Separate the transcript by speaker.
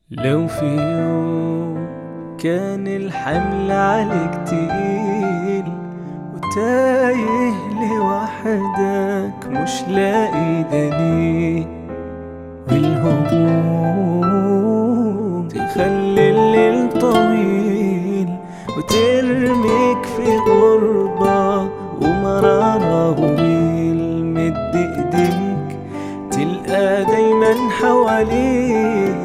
Speaker 1: لو في يوم كان الحمل عليك تقيل وتايه لوحدك مش لاقي دليل والهموم تخلي الليل طويل وترميك في غربة ومرارة ومد ايديك تلقى دايما حواليك